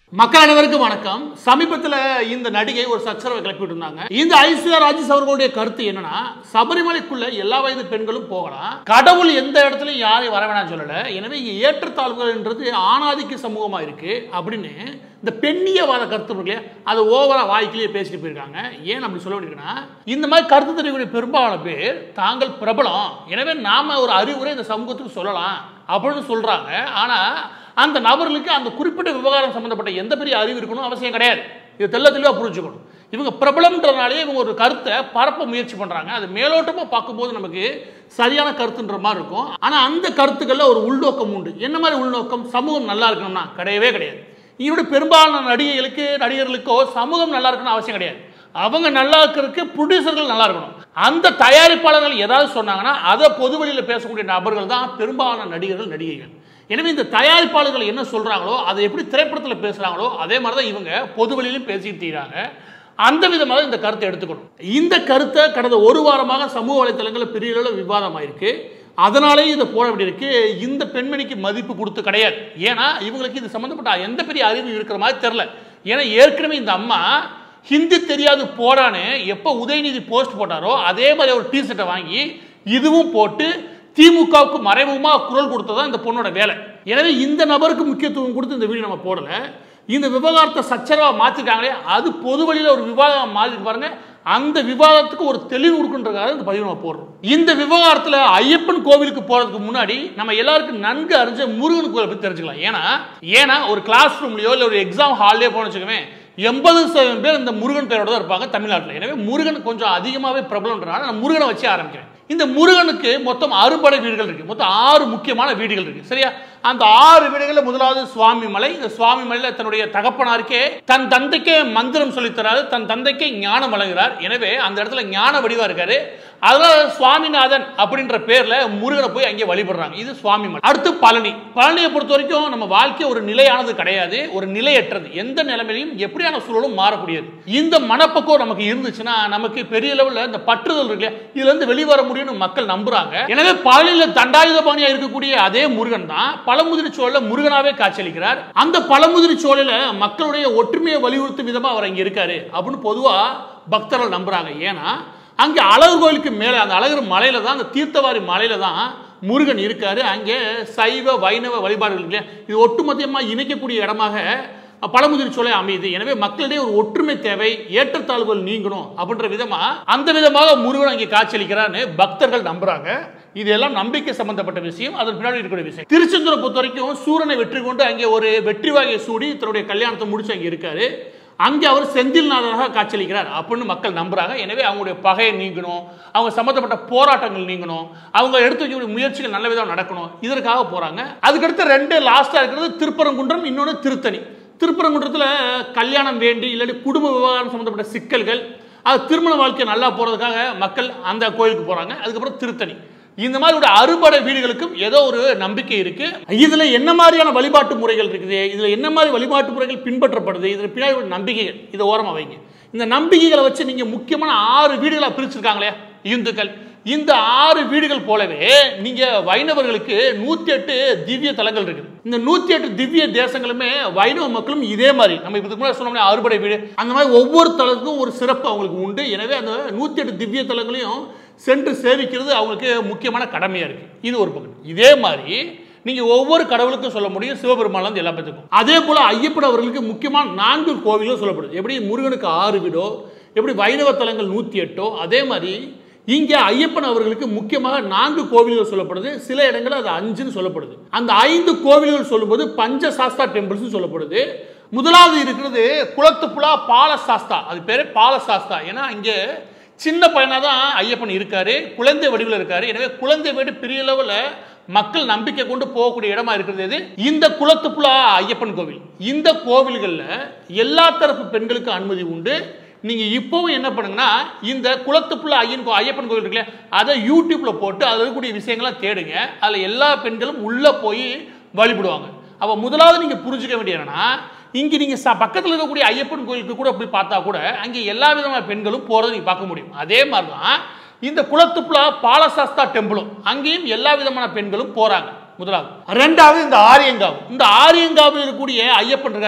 மக்கள் அனைவருக்கும் வணக்கம் சமீபத்தில் இந்த நடிகை ஒரு சச்சரவை கிளப்பிட்டு இருந்தாங்க இந்த ஐஸ்வர்யா ராஜேஷ் அவர்களுடைய கருத்து என்னன்னா சபரிமலைக்குள்ள எல்லா வயது பெண்களும் போகலாம் கடவுள் எந்த இடத்துலயும் யாரையும் வர வேணாம் சொல்லல எனவே இங்க ஏற்றத்தாழ்வுகள்ன்றது ஆணாதிக்க சமூகமா இருக்கு அப்படின்னு இந்த பெண்ணியவாத கருத்து இருக்கு இல்லையா அதை ஓவரா வாய்க்கிலேயே பேசிட்டு போயிருக்காங்க ஏன் அப்படி சொல்ல வேண்டியிருக்குன்னா இந்த மாதிரி கருத்து தெரியக்கூடிய பெரும்பாலான பேர் தாங்கள் பிரபலம் எனவே நாம ஒரு அறிவுரை இந்த சமூகத்துக்கு சொல்லலாம் அப்படின்னு சொல்றாங்க ஆனா அந்த நபர்களுக்கு அந்த குறிப்பிட்ட விவகாரம் சம்பந்தப்பட்ட எந்த பெரிய அறிவு இருக்கணும் அவசியம் கிடையாது இது தெல்ல தெளிவாக புரிஞ்சுக்கணும் இவங்க பிரபலம்ன்றனாலே இவங்க ஒரு கருத்தை பரப்ப முயற்சி பண்ணுறாங்க அது மேலோட்டமாக பார்க்கும்போது நமக்கு சரியான கருத்துன்ற மாதிரி இருக்கும் ஆனால் அந்த கருத்துக்களில் ஒரு உள்நோக்கம் உண்டு என்ன மாதிரி உள்நோக்கம் சமூகம் நல்லா இருக்கணும்னா கிடையவே கிடையாது இவருடைய பெரும்பாலான நடிகைகளுக்கு நடிகர்களுக்கோ சமூகம் நல்லா இருக்கணும்னு அவசியம் கிடையாது அவங்க நல்லா இருக்கிறதுக்கு ப்ரொடியூசர்கள் நல்லா இருக்கணும் அந்த தயாரிப்பாளர்கள் ஏதாவது சொன்னாங்கன்னா அதை பொது வழியில் பேசக்கூடிய நபர்கள் தான் பெரும்பாலான நடிகர்கள் நடிகைகள் எனவே இந்த தயாரிப்பாளர்கள் என்ன சொல்றாங்களோ அதை எப்படி திரைப்படத்தில் பேசுறாங்களோ அதே மாதிரி தான் இவங்க பொது வழியிலும் பேசிட்டு தீராங்க அந்த விதமாக இந்த கருத்தை எடுத்துக்கணும் இந்த கருத்தை கடந்த ஒரு வாரமாக சமூக வலைத்தளங்களில் பெரிய அளவில் விவாதமாயிருக்கு அதனாலேயே இதை போட வேண்டியிருக்கு இந்த பெண்மணிக்கு மதிப்பு கொடுத்து கிடையாது ஏன்னா இவங்களுக்கு இது சம்மந்தப்பட்ட எந்த பெரிய அறிவு இருக்கிற மாதிரி தெரில ஏன்னா ஏற்கனவே இந்த அம்மா ஹிந்தி தெரியாது போடான்னு எப்போ உதயநிதி போஸ்ட் போட்டாரோ அதே மாதிரி ஒரு டிஷர்ட்டை வாங்கி இதுவும் போட்டு திமுகவுக்கு மறைமுகமாக குரல் கொடுத்தது இந்த பொண்ணோட வேலை எனவே இந்த நபருக்கு முக்கியத்துவம் கொடுத்து இந்த வீடியோ நம்ம போடல இந்த விவகாரத்தை சச்சரவா மாத்திருக்காங்களே அது பொது வழியில் ஒரு விவாதம் மாதிரி பாருங்க அந்த விவாதத்துக்கு ஒரு தெளிவு கொடுக்குன்றதுக்காக இந்த பதிவு நம்ம போடுறோம் இந்த விவகாரத்தில் ஐயப்பன் கோவிலுக்கு போறதுக்கு முன்னாடி நம்ம எல்லாருக்கும் நன்கு அறிஞ்ச முருகன் கோவிலை பற்றி தெரிஞ்சுக்கலாம் ஏன்னா ஏன்னா ஒரு கிளாஸ் ரூம்லயோ இல்லை ஒரு எக்ஸாம் ஹால்லையோ போன வச்சுக்கோமே எண்பது சதவீதம் பேர் இந்த முருகன் பேரோட தான் இருப்பாங்க தமிழ்நாட்டில் எனவே முருகன் கொஞ்சம் அதிகமாகவே பிரபலம்ன்றனால நான் முருகனை வச்சு ஆரம்பிக்கிறேன் இந்த முருகனுக்கு மொத்தம் அறுபடை வீடுகள் இருக்கு மொத்தம் ஆறு முக்கியமான வீடுகள் இருக்கு சரியா அந்த ஆறு வீடுகளில் முதலாவது சுவாமி மலை இந்த சுவாமி மலையில் தன்னுடைய தகப்பனாருக்கே தன் தந்தைக்கே மந்திரம் சொல்லித்தராரு தன் தந்தைக்கே ஞானம் வழங்குகிறார் எனவே அந்த இடத்துல ஞான வடிவா இருக்காரு அதனால சுவாமிநாதன் அப்படின்ற பேர்ல முருகனை போய் அங்கே வழிபடுறாங்க இது சுவாமி மலை அடுத்து பழனி பழனியை பொறுத்த வரைக்கும் நம்ம வாழ்க்கை ஒரு நிலையானது கிடையாது ஒரு நிலையற்றது எந்த நிலைமையிலையும் எப்படியான சூழலும் மாறக்கூடியது இந்த மனப்பக்குவம் நமக்கு இருந்துச்சுன்னா நமக்கு பெரிய லெவலில் இந்த பற்றுதல் இருக்கு இல்லையா இதுல இருந்து வெளிவர முடியும்னு மக்கள் நம்புறாங்க எனவே பழனியில தண்டாயுத பாணியா இருக்கக்கூடிய அதே முருகன் தான் பழமுதிரி சோழல முருகனாவே காட்சியளிக்கிறார் அந்த பழமுதிரி சோழல மக்களுடைய ஒற்றுமையை வலியுறுத்தும் விதமா அவர் அங்க இருக்காரு அப்படின்னு பொதுவா பக்தர்கள் நம்புறாங்க ஏன்னா அங்கே அழகர் கோயிலுக்கு மேலே அந்த அழகர் மலையில தான் அந்த தீர்த்தவாரி மலையில தான் முருகன் இருக்காரு அங்கே சைவ வைணவ வழிபாடுகள் இருக்கு இல்லையா இது ஒட்டுமொத்தமாக இணைக்கக்கூடிய இடமாக பழமுதிரி சோலை அமையுது எனவே மக்களிடையே ஒரு ஒற்றுமை தேவை ஏற்றத்தாழ்வுகள் நீங்கணும் அப்படின்ற விதமா அந்த விதமாக முருகன் அங்கே காட்சியளிக்கிறான்னு பக்தர்கள் நம்புறாங்க இதெல்லாம் நம்பிக்கை சம்பந்தப்பட்ட விஷயம் அதன் பின்னாடி இருக்கக்கூடிய விஷயம் திருச்செந்தூரை பொறுத்த வரைக்கும் சூரனை வெற்றி கொண்டு அங்கே ஒரு வெற்றி வகையை சூடி தன்னுடைய கல்யாணத்தை முடிச்சு அங்கே இருக்காரு அங்கே அவர் செந்தில்நாதராக காட்சியளிக்கிறார் அப்படின்னு மக்கள் நம்புறாங்க எனவே அவங்களுடைய பகையை நீங்கணும் அவங்க சம்மந்தப்பட்ட போராட்டங்கள் நீங்கணும் அவங்க எடுத்து வைக்கக்கூடிய முயற்சிகள் நல்ல விதம் நடக்கணும் இதற்காக போறாங்க அதுக்கடுத்து ரெண்டு லாஸ்டா இருக்கிறது திருப்பரங்குன்றம் இன்னொன்று திருத்தணி திருப்பரங்குன்றத்தில் கல்யாணம் வேண்டி இல்லாட்டி குடும்ப விவகாரம் சம்மந்தப்பட்ட சிக்கல்கள் அது திருமண வாழ்க்கை நல்லா போகிறதுக்காக மக்கள் அந்த கோயிலுக்கு போகிறாங்க அதுக்கப்புறம் திருத்தணி இந்த மாதிரி ஒரு அறுபடை வீடுகளுக்கும் ஏதோ ஒரு நம்பிக்கை இருக்கு இதுல என்ன மாதிரியான வழிபாட்டு முறைகள் இருக்குது இதுல என்ன மாதிரி வழிபாட்டு முறைகள் பின்பற்றப்படுது இதுல பின்னாடி ஒரு நம்பிக்கைகள் இதை ஓரமா வைங்க இந்த நம்பிக்கைகளை வச்சு நீங்க முக்கியமான ஆறு வீடுகளை பிரிச்சிருக்காங்களே இந்துக்கள் இந்த ஆறு வீடுகள் போலவே நீங்க வைணவர்களுக்கு நூத்தி எட்டு திவ்ய தலங்கள் இருக்குது இந்த நூத்தி எட்டு திவ்ய தேசங்களுமே வைணவ மக்களும் இதே மாதிரி நம்ம இதுக்கு முன்னாடி சொன்னோம்னா அறுபடை வீடு அந்த மாதிரி ஒவ்வொரு தலத்துக்கும் ஒரு சிறப்பு அவங்களுக்கு உண்டு எனவே அந்த நூத்தி எட்டு திவ்ய தலங்களையும் சென்று சேவிக்கிறது அவங்களுக்கு முக்கியமான கடமையா இருக்கு இது ஒரு பக்கம் இதே மாதிரி நீங்க ஒவ்வொரு கடவுளுக்கும் சொல்ல முடியும் சிவபெருமான் எல்லா பேத்துக்கும் அதே போல ஐயப்பன் அவர்களுக்கு முக்கியமான நான்கு கோவிலும் சொல்லப்படுது எப்படி முருகனுக்கு ஆறு வீடோ எப்படி வைணவ தலங்கள் நூத்தி எட்டோ அதே மாதிரி இங்கே ஐயப்பன் அவர்களுக்கு முக்கியமாக நான்கு கோவில்கள் சொல்லப்படுது சில இடங்களில் அது அஞ்சுன்னு சொல்லப்படுது அந்த ஐந்து கோவில்கள் சொல்லும்போது பஞ்ச சாஸ்தா டெம்பிள்ஸ் சொல்லப்படுது முதலாவது இருக்கிறது குளத்துப்புழா பால சாஸ்தா அது பேரு பால சாஸ்தா ஏன்னா இங்கே சின்ன பையனாக தான் ஐயப்பன் இருக்காரு குழந்தை வடிவில் இருக்காரு எனவே குழந்தை வீடு பெரிய லெவலில் மக்கள் நம்பிக்கை கொண்டு போகக்கூடிய இடமா இருக்கிறது எது இந்த குளத்துப்புழா ஐயப்பன் கோவில் இந்த கோவில்களில் எல்லா தரப்பு பெண்களுக்கும் அனுமதி உண்டு நீங்க இப்போவும் என்ன பண்ணுங்கன்னா இந்த குளத்துப்புள்ள ஐயன் கோ- ஐயப்பன் கோவில் இருக்குல்ல அதை யூடியூப்ல போட்டு அதில் இருக்கக்கூடிய விஷயங்களை தேடுங்க அதில் எல்லா பெண்களும் உள்ள போய் வழிபடுவாங்க அப்போ முதலாவது நீங்க புரிஞ்சுக்க வேண்டியது என்னன்னா இங்க நீங்க ச பக்கத்தில் இருக்கக்கூடிய ஐயப்பன் கோயிலுக்கு கூட போய் பார்த்தா கூட அங்கே எல்லா விதமான பெண்களும் போறதை நீங்க பார்க்க முடியும் அதே மாதிரி தான் இந்த குளத்துப்புல பாலசாஸ்தா டெம்பிளும் அங்கேயும் எல்லா விதமான பெண்களும் போறாங்க முதலாவது ரெண்டாவது இந்த ஆரியங்காவு இந்த ஆரியங்காவில் இருக்கக்கூடிய ஐயப்பன் இருக்கார் இல்லையா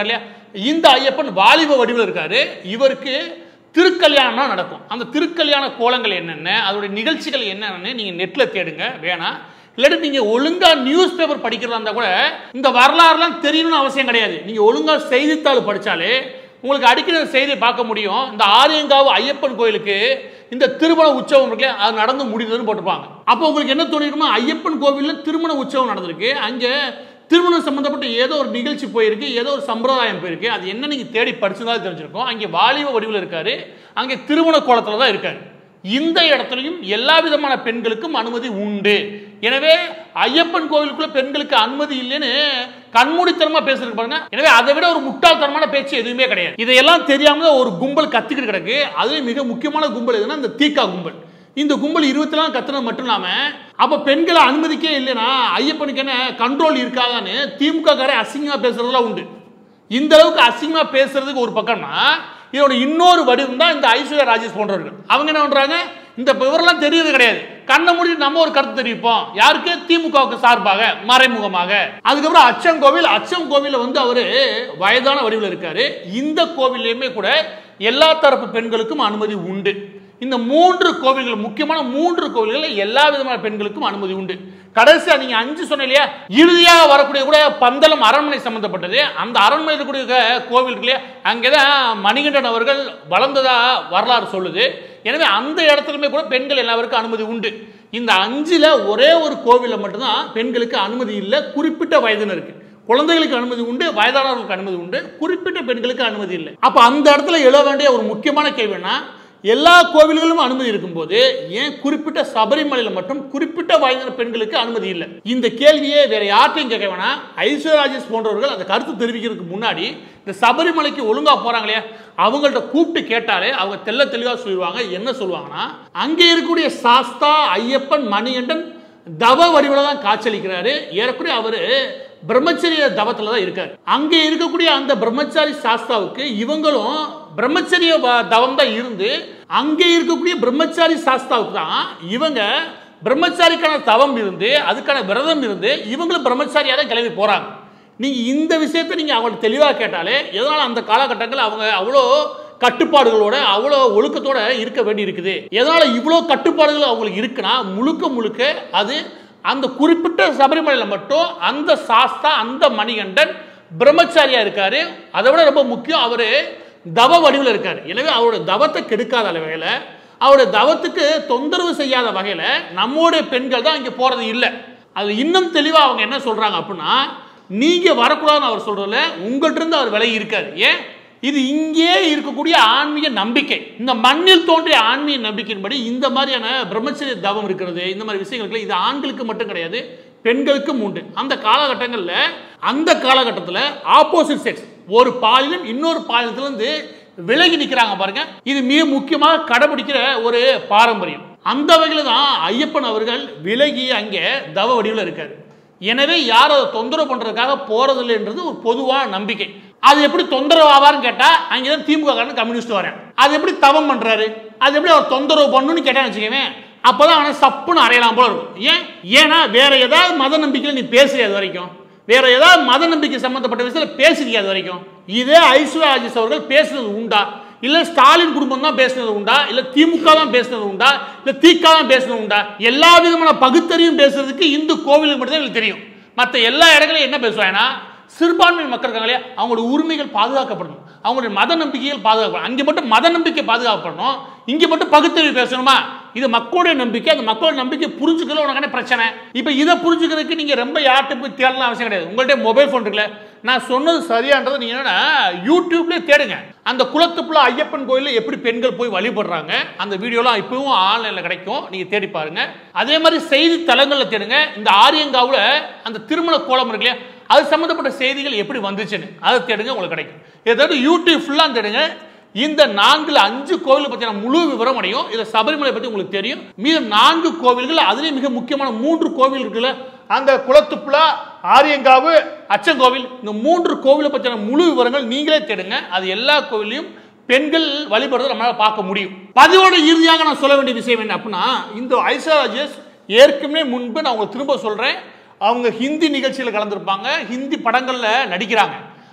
இந்த ஐயப்பன் வாலிப வடிவில் இருக்காரு இவருக்கு திருக்கல்யாணம் நடக்கும் அந்த திருக்கல்யாண கோலங்கள் என்னென்ன அதோடைய நிகழ்ச்சிகள் என்னென்னு நீங்கள் நெட்டில் தேடுங்க வேணாம் இல்லாட்டி நீங்கள் ஒழுங்காக நியூஸ் பேப்பர் படிக்கிறதா இருந்தால் கூட இந்த வரலாறுலாம் தெரியணும்னு அவசியம் கிடையாது நீங்கள் ஒழுங்காக செய்தித்தாள் படித்தாலே உங்களுக்கு அடிக்கடி அந்த செய்தியை பார்க்க முடியும் இந்த ஆரியங்காவு ஐயப்பன் கோயிலுக்கு இந்த திருமண உற்சவம் இருக்குல்ல அது நடந்து முடிந்ததுன்னு போட்டிருப்பாங்க அப்போ உங்களுக்கு என்ன தோணிருக்குமா ஐயப்பன் கோவிலில் திருமண உற்சவம் நடந்திருக்கு அங்கே திருமணம் சம்பந்தப்பட்ட ஏதோ ஒரு நிகழ்ச்சி போயிருக்கு ஏதோ ஒரு சம்பிரதாயம் போயிருக்கு அது என்ன நீங்கள் தேடி படிச்சதாக தெரிஞ்சிருக்கும் அங்கே வாலிப வடிவில் இருக்காரு அங்கே திருமண கோலத்தில் தான் இருக்காரு இந்த இடத்துலையும் எல்லா விதமான பெண்களுக்கும் அனுமதி உண்டு எனவே ஐயப்பன் கோவிலுக்குள்ள பெண்களுக்கு அனுமதி இல்லைன்னு கண்மூடித்தனமா பேசுறது பாருங்க எனவே அதை விட ஒரு முட்டாள்தனமான பேச்சு எதுவுமே கிடையாது இதையெல்லாம் தெரியாம தான் ஒரு கும்பல் கத்திக்கிட்டு கிடக்கு அதுவும் மிக முக்கியமான கும்பல் எதுனா இந்த தீக்கா கும்பல் இந்த கும்பல் இருபத்தி நாலு கத்துனது மட்டும் இல்லாம அப்ப பெண்களை அனுமதிக்கே இல்லைன்னா ஐயப்பனுக்கு என்ன கண்ட்ரோல் இருக்காதான்னு திமுக காரை அசிங்கமா பேசுறதுலாம் உண்டு இந்த அளவுக்கு அசிங்கமா பேசுறதுக்கு ஒரு பக்கம்னா இதோட இன்னொரு வடிவம் தான் இந்த ஐஸ்வர்யா ராஜேஷ் போன்றவர்கள் அவங்க என்ன பண்றாங்க இந்த விவரம்லாம் தெரியறது கிடையாது கண்ணை மூடி நம்ம ஒரு கருத்து தெரிவிப்போம் யாருக்கு திமுகவுக்கு சார்பாக மறைமுகமாக அதுக்கப்புறம் அச்சங்கோவில் அச்சங்கோவில வந்து அவரு வயதான வடிவில் இருக்காரு இந்த கோவில்லையுமே கூட எல்லா தரப்பு பெண்களுக்கும் அனுமதி உண்டு இந்த மூன்று கோவில்கள் முக்கியமான மூன்று கோவில்கள் எல்லா விதமான பெண்களுக்கும் அனுமதி உண்டு கடைசியா நீங்க அஞ்சு சொன்ன இல்லையா இறுதியாக வரக்கூடிய கூட பந்தளம் அரண்மனை சம்பந்தப்பட்டது அந்த அரண்மனை இருக்கக்கூடிய க- கோவில் இருக்கு இல்லையா அங்கேதான் மணிகண்டன் அவர்கள் வளர்ந்ததா வரலாறு சொல்லுது எனவே அந்த இடத்துலயுமே கூட பெண்கள் எல்லாருக்கும் அனுமதி உண்டு இந்த அஞ்சுல ஒரே ஒரு கோவிலில் மட்டும்தான் பெண்களுக்கு அனுமதி இல்லை குறிப்பிட்ட வயதினருக்கு குழந்தைகளுக்கு அனுமதி உண்டு வயதானவர்களுக்கு அனுமதி உண்டு குறிப்பிட்ட பெண்களுக்கு அனுமதி இல்லை அப்ப அந்த இடத்துல எழ வேண்டிய ஒரு முக்கியமான கேள்வினா எல்லா கோவில்களும் அனுமதி இருக்கும்போது ஏன் குறிப்பிட்ட சபரிமலையில் மட்டும் குறிப்பிட்ட வயதின பெண்களுக்கு அனுமதி இல்லை இந்த கேள்வியே வேற யார்ட்டையும் கேட்க வேணாம் ஐஸ்வர்யாஜிஸ் போன்றவர்கள் அந்த கருத்து தெரிவிக்கிறதுக்கு முன்னாடி இந்த சபரிமலைக்கு ஒழுங்கா போறாங்க இல்லையா அவங்கள்ட்ட கூப்பிட்டு கேட்டாலே அவங்க தெள்ள தெளிவா சொல்லுவாங்க என்ன சொல்லுவாங்கன்னா அங்கே இருக்கக்கூடிய சாஸ்தா ஐயப்பன் மணிகண்டன் தவ வடிவில் தான் காட்சியளிக்கிறாரு ஏறக்குறைய அவரு பிரம்மச்சரிய தவத்துல தான் இருக்காரு அங்கே இருக்கக்கூடிய அந்த பிரம்மச்சாரி சாஸ்தாவுக்கு இவங்களும் பிரம்மச்சரிய வ- தவம் தான் இருந்து அங்கே இருக்கக்கூடிய பிரம்மச்சாரி சாஸ்தாவுக்கு தான் இவங்க பிரம்மச்சாரிக்கான தவம் இருந்து அதுக்கான விரதம் இருந்து இவங்களும் பிரம்மச்சாரியாக தான் கிளம்பி போறாங்க நீங்க இந்த விஷயத்தை நீங்க அவங்கள்ட்ட தெளிவாக கேட்டாலே எதனால அந்த காலகட்டங்கள் அவங்க அவ்வளோ கட்டுப்பாடுகளோட அவ்வளோ ஒழுக்கத்தோட இருக்க வேண்டி இருக்குது எதனால இவ்வளோ கட்டுப்பாடுகள் அவங்களுக்கு இருக்குன்னா முழுக்க முழுக்க அது அந்த குறிப்பிட்ட சபரிமலையில் மட்டும் அந்த சாஸ்தா அந்த மணிகண்டன் பிரம்மச்சாரியா இருக்காரு அதை விட ரொம்ப முக்கியம் அவரு தவ வடிவில் இருக்காரு எனவே அவரோட தவத்தை கெடுக்காத வகையில் அவருடைய தவத்துக்கு தொந்தரவு செய்யாத வகையில் நம்முடைய பெண்கள் தான் இங்கே போறது இல்லை அது இன்னும் தெளிவாக அவங்க என்ன சொல்றாங்க அப்படின்னா நீங்க வரக்கூடாதுன்னு அவர் சொல்றதுல உங்கள்கிட்ட இருந்து அவர் விலகி இருக்காரு ஏன் இது இங்கே இருக்கக்கூடிய ஆன்மீக நம்பிக்கை இந்த மண்ணில் தோன்றிய ஆன்மீக நம்பிக்கையின்படி இந்த மாதிரியான பிரம்மச்சரிய தவம் இருக்கிறது இந்த மாதிரி விஷயங்களுக்கு இது ஆண்களுக்கு மட்டும் கிடையாது பெண்களுக்கும் உண்டு அந்த காலகட்டங்களில் அந்த காலகட்டத்தில் ஆப்போசிட் செக்ஸ் ஒரு பாலினம் இன்னொரு பாலினத்திலிருந்து விலகி நிற்கிறாங்க பாருங்க இது மிக முக்கியமாக கடைபிடிக்கிற ஒரு பாரம்பரியம் அந்த வகையில் தான் ஐயப்பன் அவர்கள் விலகி அங்கே தவ வடிவில் இருக்காரு எனவே யாரும் அதை தொந்தரவு பண்றதுக்காக போறதில்லைன்றது ஒரு பொதுவான நம்பிக்கை அது எப்படி தொந்தரவு ஆவார்னு கேட்டா அங்கேதான் திமுக காரன் கம்யூனிஸ்ட் வரேன் அது எப்படி தவம் பண்றாரு அது எப்படி அவர் தொந்தரவு பண்ணுன்னு கேட்டான்னு வச்சுக்கவே அப்பதான் அவனை சப்புன்னு அறையலாம் போல இருக்கும் ஏன் ஏன்னா வேற ஏதாவது மத நம்பிக்கையில் நீ பேசுறிய அது வரைக்கும் வேற ஏதாவது மத நம்பிக்கை சம்பந்தப்பட்ட விஷயத்துல பேசுறீங்க அது வரைக்கும் இதே ஐஸ்வர்யா ராஜேஷ் அவர்கள் பேசுனது உண்டா இல்ல ஸ்டாலின் குடும்பம் தான் பேசுனது உண்டா இல்ல திமுக தான் பேசுனது உண்டா இல்ல திக தான் பேசுனது உண்டா எல்லா விதமான பகுத்தறிவும் பேசுறதுக்கு இந்து கோவிலுக்கு மட்டும் தான் எங்களுக்கு தெரியும் மற்ற எல்லா இடங்களையும் என்ன பேசுவாங்கன்னா சிறுபான்மை மக்கள் இருக்காங்க இல்லையா அவங்களோட உரிமைகள் பாதுகாக்கப்படணும் அவங்களுடைய மத நம்பிக்கைகள் பாதுகாக்கப்படணும் அங்கே மட்டும் மத நம்பிக்கை பாதுகாக்கப்படணும் இங்கே மட்டும் பகுத்தறிவு பேசணுமா இது மக்களுடைய நம்பிக்கை அந்த மக்களோட நம்பிக்கை புரிஞ்சுக்கல உனக்கான பிரச்சனை இப்போ இதை புரிஞ்சுக்கிறதுக்கு நீங்கள் ரொம்ப யார்கிட்ட போய் தேடலாம் அவசியம் கிடையாது உங்கள்கிட்ட மொபைல் ஃபோன் இருக்குல்ல நான் சொன்னது சரியான்றது நீங்கள் என்னன்னா யூடியூப்லேயே தேடுங்க அந்த குளத்துப்புள்ள ஐயப்பன் கோயிலில் எப்படி பெண்கள் போய் வழிபடுறாங்க அந்த வீடியோலாம் இப்பவும் ஆன்லைனில் கிடைக்கும் நீங்கள் தேடி பாருங்க அதே மாதிரி செய்தி தளங்களில் தேடுங்க இந்த ஆரியங்காவில் அந்த திருமண கோலம் இருக்கு இல்லையா அது சம்மந்தப்பட்ட செய்திகள் எப்படி வந்துச்சுன்னு அதை தேடுங்க உங்களுக்கு கிடைக்கும் ஏதாவது யூடியூப் ஃபுல்லாக தேடுங்க இந்த நான்குல அஞ்சு கோவில் பற்றின முழு விவரம் அடையும் இதில் சபரிமலை பற்றி உங்களுக்கு தெரியும் மீதம் நான்கு கோவில்கள் அதுலேயும் மிக முக்கியமான மூன்று கோவில் இருக்குல்ல அந்த குளத்துப்புலா ஆரியங்காவு அச்சங்கோவில் இந்த மூன்று கோவிலை பற்றின முழு விவரங்கள் நீங்களே தேடுங்க அது எல்லா கோவிலையும் பெண்கள் வழிபடுறதை நம்மளால பார்க்க முடியும் பதிவோட இறுதியாக நான் சொல்ல வேண்டிய விஷயம் என்ன அப்படின்னா இந்த ஐசாராஜஸ் ஏற்கனவே முன்பு நான் உங்களுக்கு திரும்ப சொல்றேன் அவங்க ஹிந்தி நிகழ்ச்சியில் கலந்துருப்பாங்க ஹிந்தி படங்களில் நடிக்கிறாங்க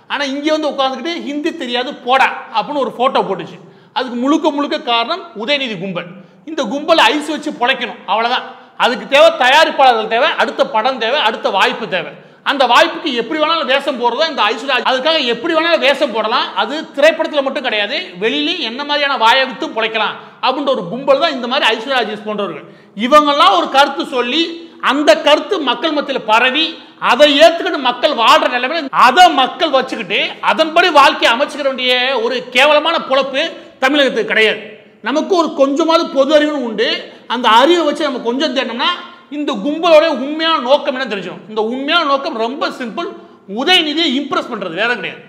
ஆனால் இங்கே வந்து உட்காந்துக்கிட்டு ஹிந்தி தெரியாது போடா அப்படின்னு ஒரு ஃபோட்டோ போட்டுச்சு அதுக்கு முழுக்க முழுக்க காரணம் உதயநிதி கும்பல் இந்த கும்பல் ஐஸ் வச்சு பொழைக்கணும் அவ்வளவுதான் அதுக்கு தேவை தயாரிப்பாளர்கள் தேவை அடுத்த படம் தேவை அடுத்த வாய்ப்பு தேவை அந்த வாய்ப்புக்கு எப்படி வேணாலும் வேஷம் போடுறதோ இந்த ஐஸ்வர்யா அதுக்காக எப்படி வேணாலும் வேஷம் போடலாம் அது திரைப்படத்தில் மட்டும் கிடையாது வெளியிலையும் என்ன மாதிரியான வாயை விட்டு பொழைக்கலாம் அப்படின்ற ஒரு கும்பல் தான் இந்த மாதிரி ஐஸ்வர்யா ராஜேஷ் போன்றவர்கள் இவங்கெல்லாம் ஒரு கருத்து சொல்லி அந்த கருத்து மக்கள் மத்தியில் பரவி அதை ஏத்துக்கிட்டு மக்கள் வாழ்ற நிலைமையில அதை மக்கள் வச்சுக்கிட்டு அதன்படி வாழ்க்கையை அமைச்சுக்கிற வேண்டிய ஒரு கேவலமான பொழப்பு தமிழகத்துக்கு கிடையாது நமக்கு ஒரு கொஞ்சமாவது பொது அறிவுன்னு உண்டு அந்த அறிவை வச்சு நம்ம கொஞ்சம் தேடினோம்னா இந்த கும்பலோட உண்மையான நோக்கம் என்ன தெரிஞ்சிடும் இந்த உண்மையான நோக்கம் ரொம்ப சிம்பிள் உதயநிதியை இம்ப்ரெஸ் பண்றது வேற கிடையாது